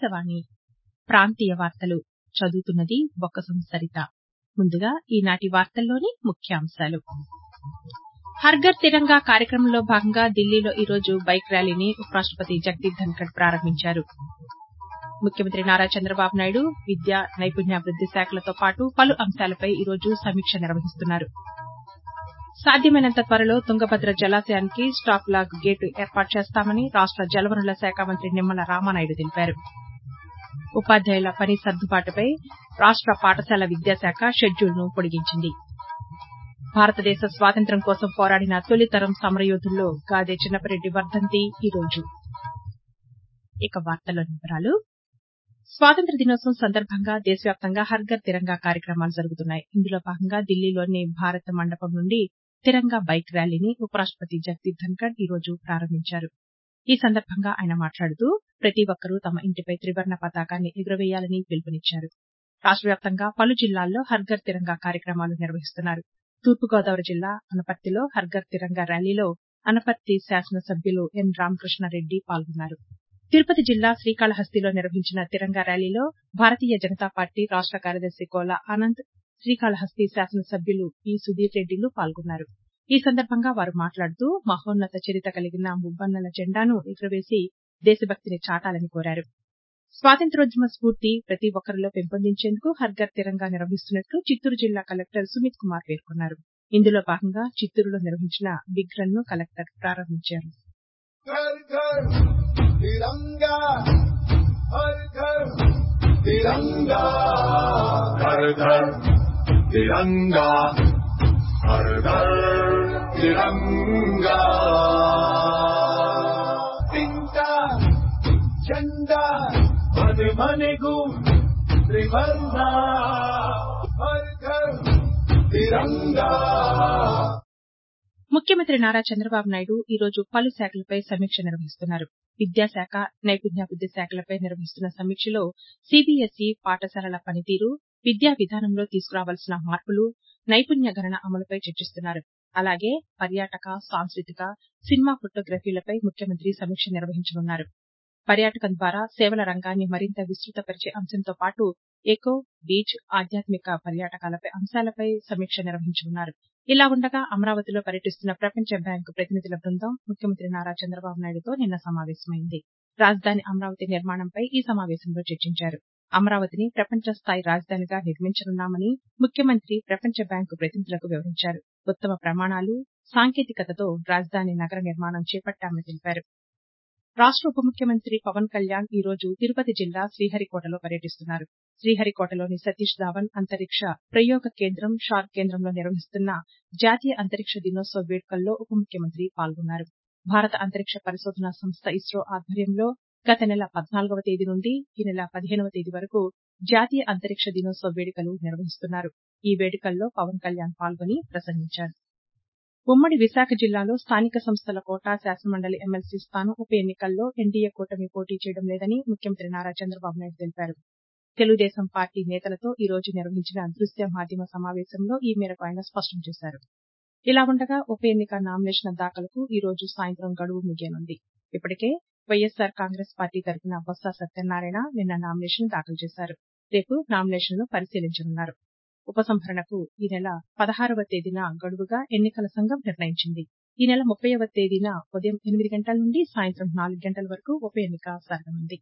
ఆకాశవాణి ప్రాంతీయ వార్తలు చదువుతున్నది బొక్కసం సరిత ముందుగా ఈనాటి వార్తల్లోని ముఖ్యాంశాలు హర్ఘర్ తిరంగా కార్యక్రమంలో భాగంగా ఢిల్లీలో ఈరోజు బైక్ ర్యాలీని ఉపరాష్టపతి జగదీప్ ధన్కర్ ప్రారంభించారు ముఖ్యమంత్రి నారా చంద్రబాబు నాయుడు విద్య నైపుణ్యాభివృద్ది శాఖలతో పాటు పలు అంశాలపై ఈరోజు సమీక్ష నిర్వహిస్తున్నారు సాధ్యమైనంత త్వరలో తుంగభద్ర జలాశయానికి స్టాప్ లాగ్ గేటు ఏర్పాటు చేస్తామని రాష్ట జలవనరుల శాఖ మంత్రి నిమ్మల రామానాయుడు తెలిపారు ఉపాధ్యాయుల పని సర్దుబాటుపై రాష్ట పాఠశాల విద్యాశాఖ షెడ్యూల్ను పొడిగించింది భారతదేశ స్వాతంత్ర్యం కోసం పోరాడిన తొలితరం సమరయోధుల్లో గాదే చిన్నపరెడ్డి వర్దంతి ఈరోజు స్వాతంత్ర్య దినోత్సవం సందర్భంగా దేశవ్యాప్తంగా హర్ఘర్ తిరంగా కార్యక్రమాలు జరుగుతున్నాయి ఇందులో భాగంగా ఢిల్లీలోని భారత మండపం నుండి తిరంగా బైక్ ర్యాలీని ఉపరాష్టపతి జగదీప్ ధన్కర్ ఈరోజు ప్రారంభించారు ఈ సందర్భంగా ఆయన మాట్లాడుతూ ప్రతి ఒక్కరూ తమ ఇంటిపై త్రివర్ణ పతాకాన్ని ఎగురవేయాలని పిలుపునిచ్చారు రాష్ట వ్యాప్తంగా పలు జిల్లాల్లో హర్ఘర్ తిరంగా కార్యక్రమాలు నిర్వహిస్తున్నారు తూర్పుగోదావరి జిల్లా అనపర్తిలో హర్ఘర్ తిరంగా ర్యాలీలో అనపర్తి శాసనసభ్యులు ఎన్ రామకృష్ణారెడ్డి పాల్గొన్నారు తిరుపతి జిల్లా శ్రీకాళహస్తిలో నిర్వహించిన తిరంగా ర్యాలీలో భారతీయ జనతా పార్టీ రాష్ట కార్యదర్శి కోలా ఆనంద్ శ్రీకాళహస్తి శాసనసభ్యులు పి సుధీర్ రెడ్డిలు పాల్గొన్నారు ఈ సందర్భంగా వారు మాట్లాడుతూ మహోన్నత చరిత్ర కలిగిన మువ్వన్నెల జెండాను ఎగురవేసి దేశభక్తిని చాటాలని కోరారు స్వాతంత్ర్యోద్యమ స్ఫూర్తి ప్రతి ఒక్కరిలో పెంపొందించేందుకు హర్ఘర్ తిరంగా నిర్వహిస్తున్నట్లు చిత్తూరు జిల్లా కలెక్టర్ సుమిత్ కుమార్ పేర్కొన్నారు ఇందులో భాగంగా చిత్తూరులో నిర్వహించిన బిగ్ రన్ ను కలెక్టర్ ప్రారంభించారు तिरंगा हर घर तिरंगा हर घर तिरंगा हर घर तिरंगा तिंका झंडा मन मन गुम त्रिवर्णा हर घर तिरंगा ముఖ్యమంత్రి నారా చంద్రబాబు నాయుడు ఈ రోజు పలు శాఖలపై సమీక్ష నిర్వహిస్తున్నారు విద్యాశాఖ నైపుణ్యాభివృద్ది శాఖలపై నిర్వహిస్తున్న సమీక్షలో సీబీఎస్ఈ పాఠశాలల పనితీరు విద్యా విధానంలో తీసుకురావాల్సిన మార్పులు నైపుణ్య గణన అమలుపై చర్చిస్తున్నారు అలాగే పర్యాటక సాంస్కృతిక సినిమా ఫోటోగ్రఫీలపై ముఖ్యమంత్రి సమీక్ష నిర్వహించనున్నారు పర్యాటకం ద్వారా సేవల రంగాన్ని మరింత విస్తృతపరిచే అంశంతో పాటు ఎకో బీచ్ ఆధ్యాత్మిక పర్యాటకాలపై అంశాలపై సమీక్ష నిర్వహించనున్నారు ఇలా ఉండగా అమరావతిలో పర్యటిస్తున్న ప్రపంచ బ్యాంకు ప్రతినిధుల బృందం ముఖ్యమంత్రి నారా చంద్రబాబు నాయుడుతో నిన్న సమావేశమైంది రాజధాని అమరావతి నిర్మాణంపై ఈ సమావేశంలో చర్చించారు అమరావతిని ప్రపంచ స్థాయి రాజధానిగా నిర్మించనున్నామని ముఖ్యమంత్రి ప్రపంచ బ్యాంకు ప్రతినిధులకు వివరించారు ఉత్తమ ప్రమాణాలు సాంకేతికతతో రాజధాని నగర నిర్మాణం చేపట్టామని తెలిపారు రాష్ట ఉప ముఖ్యమంత్రి పవన్ కళ్యాణ్ ఈ రోజు తిరుపతి జిల్లా శ్రీహరికోటలో పర్యటిస్తున్నారు శ్రీహరికోటలోని సతీష్ ధావన్ అంతరిక్ష ప్రయోగ కేంద్రం షార్ కేంద్రంలో నిర్వహిస్తున్న జాతీయ అంతరిక్ష దినోత్సవ వేడుకల్లో ఉప ముఖ్యమంత్రి పాల్గొన్నారు భారత అంతరిక్ష పరిశోధనా సంస్థ ఇస్రో ఆధ్వర్యంలో గత నెల పద్నాలుగవ తేదీ నుండి ఈ నెల పదిహేనవ తేదీ వరకు జాతీయ అంతరిక్ష దినోత్సవ వేడుకలు నిర్వహిస్తున్నారు ఈ వేడుకల్లో పవన్ కళ్యాణ్ పాల్గొని ప్రసంగించారు ఉమ్మడి విశాఖ జిల్లాలో స్థానిక సంస్థల కోటా శాసనమండలి ఎమ్మెల్సీ స్థానం ఉప ఎన్నికల్లో ఎన్డీఏ కూటమి పోటీ చేయడం లేదని ముఖ్యమంత్రి నారా చంద్రబాబు నాయుడు తెలిపారు తెలుగుదేశం పార్టీ నేతలతో ఈ రోజు నిర్వహించిన దృశ్య మాధ్యమ సమావేశంలో ఈ మేరకు ఆయన స్పష్టం చేశారు ఇలా ఉండగా ఉప ఎన్నిక నామినేషన్ల దాఖలుకు ఈ రోజు సాయంత్రం గడువు ముగియనుంది ఇప్పటికే వైఎస్సార్ కాంగ్రెస్ పార్టీ తరఫున బొత్స సత్యనారాయణ నిన్న నామినేషన్ దాఖలు చేశారు రేపు నామినేషన్లు పరిశీలించనున్నారు ఉపసంహరణకు ఈ నెల పదహారవ తేదీన గడువుగా ఎన్నికల సంఘం నిర్ణయించింది ఈ నెల ముప్పైవ తేదీన ఉదయం ఎనిమిది గంటల నుండి సాయంత్రం నాలుగు గంటల వరకు ఉప ఎన్నిక జరగనుంది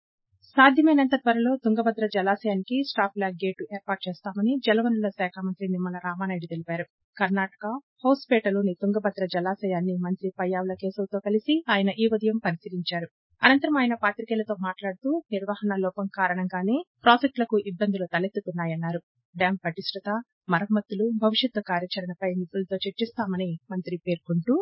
సాధ్యమైనంత త్వరలో తుంగభద్ర జలాశయానికి స్టాప్ లాగ్ గేటు ఏర్పాటు చేస్తామని జలవనరుల శాఖ మంత్రి నిమ్మల రామానాయుడు తెలిపారు కర్ణాటక హౌస్పేటలోని తుంగభద్ర జలాశయాన్ని మంత్రి పయ్యావుల కేశవ్తో కలిసి ఆయన ఈ ఉదయం పరిశీలించారు అనంతరం ఆయన పాతికేయులతో మాట్లాడుతూ నిర్వహణ లోపం కారణంగానే ప్రాజెక్టులకు ఇబ్బందులు తలెత్తుతున్నాయన్నారు డ్యాం పటిష్టత మరమ్మతులు భవిష్యత్తు కార్యాచరణపై నిపుణులతో చర్చిస్తామని మంత్రి పేర్కొంటూ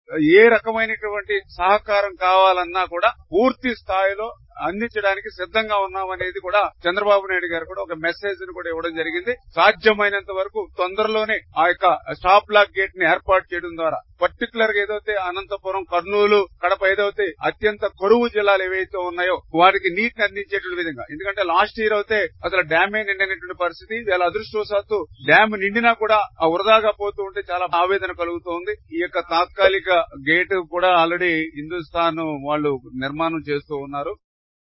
ఏ రకమైనటువంటి సహకారం కావాలన్నా కూడా పూర్తి స్థాయిలో అందించడానికి సిద్ధంగా ఉన్నామనేది కూడా చంద్రబాబు నాయుడు గారు కూడా ఒక మెసేజ్ ను కూడా ఇవ్వడం జరిగింది సాధ్యమైనంత వరకు తొందరలోనే ఆ యొక్క స్టాప్ లాక్ గేట్ ని ఏర్పాటు చేయడం ద్వారా పర్టికులర్ గా ఏదైతే అనంతపురం కర్నూలు కడప ఏదైతే అత్యంత కరువు జిల్లాలు ఏవైతే ఉన్నాయో వారికి నీటిని అందించేటువంటి విధంగా ఎందుకంటే లాస్ట్ ఇయర్ అయితే అసలు డ్యామే నిండినటువంటి పరిస్థితి వీళ్ళ అదృష్టవశాత్తు డ్యామ్ నిండినా కూడా ఆ వృధాగా పోతూ ఉంటే చాలా ఆవేదన కలుగుతోంది ఈ యొక్క తాత్కాలిక గేట్ కూడా ఆల్రెడీ హిందుస్థాన్ వాళ్ళు నిర్మాణం చేస్తూ ఉన్నారు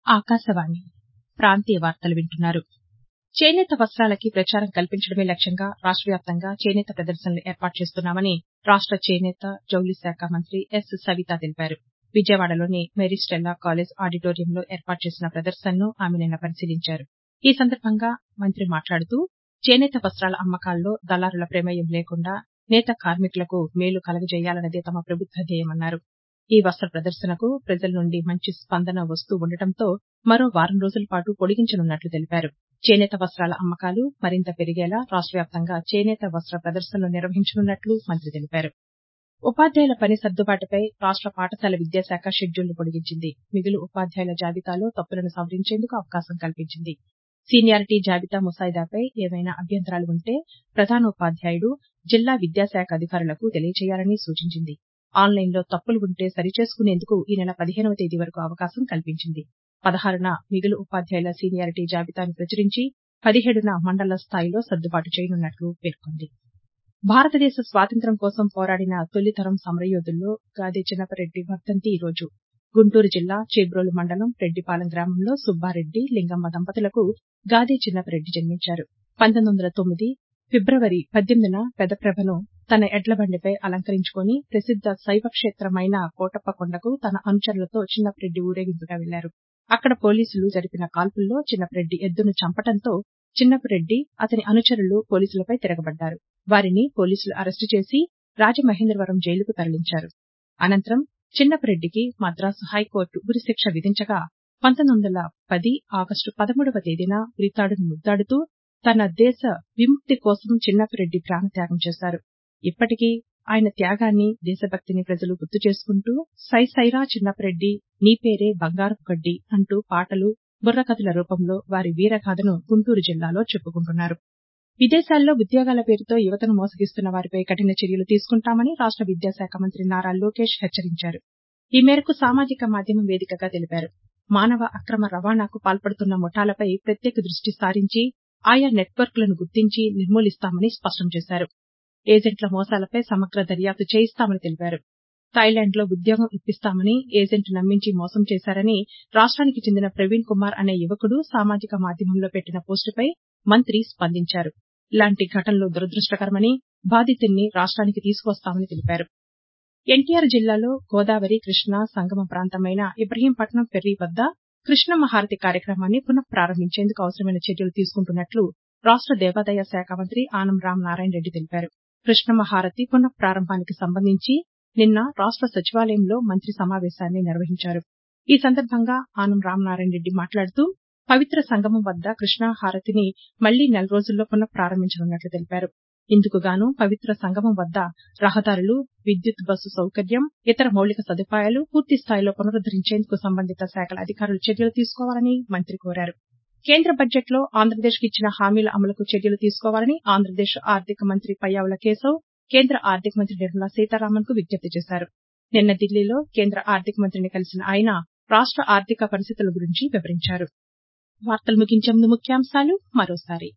ఆకాశవాణి ప్రాంతీయ వార్తలు వింటున్నారు చేనేత వస్త్రాలకి ప్రచారం కల్పించడమే లక్ష్యంగా రాష్ట వ్యాప్తంగా చేనేత ప్రదర్శనలు ఏర్పాటు చేస్తున్నామని రాష్ట చేనేత జౌళి శాఖ మంత్రి ఎస్ సవిత తెలిపారు విజయవాడలోని మేరీ స్టెల్లా కాలేజ్ ఆడిటోరియంలో ఏర్పాటు చేసిన ప్రదర్శనను ఆమె నిన్న పరిశీలించారు ఈ సందర్భంగా మంత్రి మాట్లాడుతూ చేనేత వస్త్రాల అమ్మకాల్లో దళారుల ప్రమేయం లేకుండా నేత కార్మికులకు మేలు కలగజేయాలన్నదే తమ ప్రభుత్వ ధ్యేయమన్నారు ఈ వస్త్ర ప్రదర్శనకు ప్రజల నుండి మంచి స్పందన వస్తూ ఉండటంతో మరో వారం రోజుల పాటు పొడిగించనున్నట్లు తెలిపారు చేనేత వస్త్రాల అమ్మకాలు మరింత పెరిగేలా రాష్ట వ్యాప్తంగా చేనేత వస్త్ర ప్రదర్శనలు నిర్వహించనున్నట్లు మంత్రి తెలిపారు ఉపాధ్యాయుల పని సర్దుబాటుపై రాష్ట పాఠశాల విద్యాశాఖ షెడ్యూల్ను పొడిగించింది మిగులు ఉపాధ్యాయుల జాబితాలో తప్పులను సవరించేందుకు అవకాశం కల్పించింది సీనియారిటీ జాబితా ముసాయిదాపై ఏవైనా అభ్యంతరాలు ఉంటే ప్రధానోపాధ్యాయుడు జిల్లా విద్యాశాఖ అధికారులకు తెలియచేయాలని సూచించింది ఆన్లైన్లో తప్పులు ఉంటే సరిచేసుకునేందుకు ఈ నెల పదిహేనవ తేదీ వరకు అవకాశం కల్పించింది పదహారున మిగులు ఉపాధ్యాయుల సీనియారిటీ జాబితాను ప్రచురించి పదిహేడున మండల స్థాయిలో సర్దుబాటు చేయనున్నట్లు పేర్కొంది భారతదేశ స్వాతంత్ర్యం కోసం పోరాడిన తొలితరం సమరయోధుల్లో గాదే చిన్నపరెడ్డి వర్ధంతి ఈ రోజు గుంటూరు జిల్లా చేబ్రోలు మండలం రెడ్డిపాలెం గ్రామంలో సుబ్బారెడ్డి లింగమ్మ దంపతులకు గాదే చిన్నపరెడ్డి జన్మించారు పంతొమ్మిది వందల తొమ్మిది ఫిబ్రవరి పద్దెనిమిదిన పెదప్రభను తన ఎడ్లబండిపై అలంకరించుకుని ప్రసిద్ద శైవక్షేత్రమైన కోటప్ప కొండకు తన అనుచరులతో చిన్నపరెడ్డి ఊరేగింపుగా వెళ్లారు అక్కడ పోలీసులు జరిపిన కాల్పుల్లో చిన్నపరెడ్డి ఎద్దును చంపడంతో చిన్నపరెడ్డి అతని అనుచరులు పోలీసులపై తిరగబడ్డారు వారిని పోలీసులు అరెస్టు చేసి రాజమహేంద్రవరం జైలుకు తరలించారు అనంతరం చిన్నపరెడ్డికి మద్రాసు హైకోర్టు ఉరిశిక్ష విధించగా పంతొమ్మిది వందల పది ఆగస్టు పదమూడవ తేదీన ఉరితాడును ముద్దాడుతూ తన దేశ విముక్తి కోసం చిన్నపరెడ్డి ప్రాణత్యాగం చేశారు ఇప్పటికీ ఆయన త్యాగాన్ని దేశభక్తిని ప్రజలు గుర్తు చేసుకుంటూ సై సైరా చిన్నపరెడ్డి నీ పేరే బంగారపు గడ్డి అంటూ పాటలు బుర్రకథల రూపంలో వారి వీరగాథను గుంటూరు జిల్లాలో చెప్పుకుంటున్నారు విదేశాల్లో ఉద్యోగాల పేరుతో యువతను మోసగిస్తున్న వారిపై కఠిన చర్యలు తీసుకుంటామని రాష్ట విద్యాశాఖ మంత్రి నారా లోకేష్ హెచ్చరించారు ఈ మేరకు సామాజిక మాధ్యమం వేదికగా తెలిపారు మానవ అక్రమ రవాణాకు పాల్పడుతున్న ముఠాలపై ప్రత్యేక దృష్టి సారించి ఆయా నెట్వర్క్లను గుర్తించి నిర్మూలిస్తామని స్పష్టం చేశారు ఏజెంట్ల మోసాలపై సమగ్ర దర్యాప్తు చేయిస్తామని తెలిపారు థాయిలాండ్లో ఉద్యోగం ఇప్పిస్తామని ఏజెంట్ నమ్మించి మోసం చేశారని రాష్ట్రానికి చెందిన ప్రవీణ్ కుమార్ అనే యువకుడు సామాజిక మాధ్యమంలో పెట్టిన పోస్టుపై మంత్రి స్పందించారు ఇలాంటి ఘటనలు దురదృష్టకరమని బాధితుల్ని రాష్ట్రానికి తీసుకువస్తామని తెలిపారు ఎన్టీఆర్ జిల్లాలో గోదావరి కృష్ణా సంగమ ప్రాంతమైన ఇబ్రహీంపట్నం ఫెర్రీ వద్ద కృష్ణమ్మ హారతి కార్యక్రమాన్ని పునః ప్రారంభించేందుకు అవసరమైన చర్యలు తీసుకుంటున్నట్లు రాష్ట దేవాదాయ శాఖ మంత్రి ఆనం రామ్ నారాయణ రెడ్డి తెలిపారు కృష్ణమ్మ హారతి పునః ప్రారంభానికి సంబంధించి నిన్న రాష్ట సచివాలయంలో మంత్రి సమావేశాన్ని నిర్వహించారు ఈ సందర్భంగా ఆనం రామనారాయణ రెడ్డి మాట్లాడుతూ పవిత్ర సంగమం వద్ద కృష్ణా హారతిని మళ్లీ నెల రోజుల్లో పునః ప్రారంభించనున్నట్లు తెలిపారు ఇందుకుగాను పవిత్ర సంగమం వద్ద రహదారులు విద్యుత్ బస్సు సౌకర్యం ఇతర మౌలిక సదుపాయాలు పూర్తి స్థాయిలో పునరుద్దరించేందుకు సంబంధిత శాఖల అధికారులు చర్యలు తీసుకోవాలని మంత్రి కోరారు కేంద్ర బడ్జెట్లో ఆంధ్రప్రదేశ్కు ఇచ్చిన హామీల అమలుకు చర్యలు తీసుకోవాలని ఆంధ్రప్రదేశ్ ఆర్థిక మంత్రి పయ్యావుల కేశవ్ కేంద్ర ఆర్థిక మంత్రి నిర్మలా సీతారామన్ కు విజ్ఞప్తి చేశారు నిన్న ఢిల్లీలో కేంద్ర ఆర్థిక మంత్రిని కలిసిన ఆయన రాష్ట ఆర్థిక పరిస్థితుల గురించి వివరించారు వార్తలు ముగించే ముందు ముఖ్యాంశాలు మరోసారి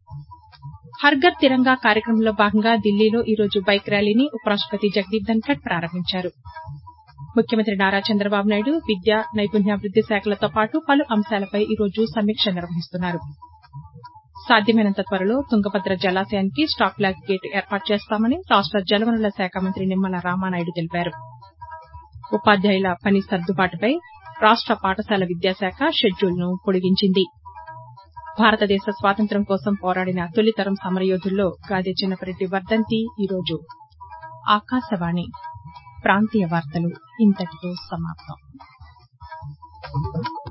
హర్ఘర్ తిరంగా కార్యక్రమంలో భాగంగా ఢిల్లీలో ఈ రోజు బైక్ ర్యాలీని ఉపరాష్టపతి జగదీప్ ధన్కర్ ప్రారంభించారు ముఖ్యమంత్రి నారా చంద్రబాబు నాయుడు విద్య నైపుణ్యాభివృద్ది శాఖలతో పాటు పలు అంశాలపై ఈ రోజు సమీక్ష నిర్వహిస్తున్నారు సాధ్యమైనంత త్వరలో తుంగభద్ర జలాశయానికి స్టాక్ లాగ్ గేటు ఏర్పాటు చేస్తామని రాష్ట జలవనరుల శాఖ మంత్రి నిమ్మల రామానాయుడు తెలిపారు ఉపాధ్యాయుల పని సర్దుబాటుపై రాష్ట పాఠశాల విద్యాశాఖ షెడ్యూల్ను పొడిగించింది భారతదేశ స్వాతంత్ర్యం కోసం పోరాడిన తొలితరం సమరయోధుల్లో గాదే చిన్నపరెడ్డి వర్ధంతి ఈ రోజు ఆకాశవాణి ప్రాంతీయ వార్తలు ఇంతటితో సమాప్తం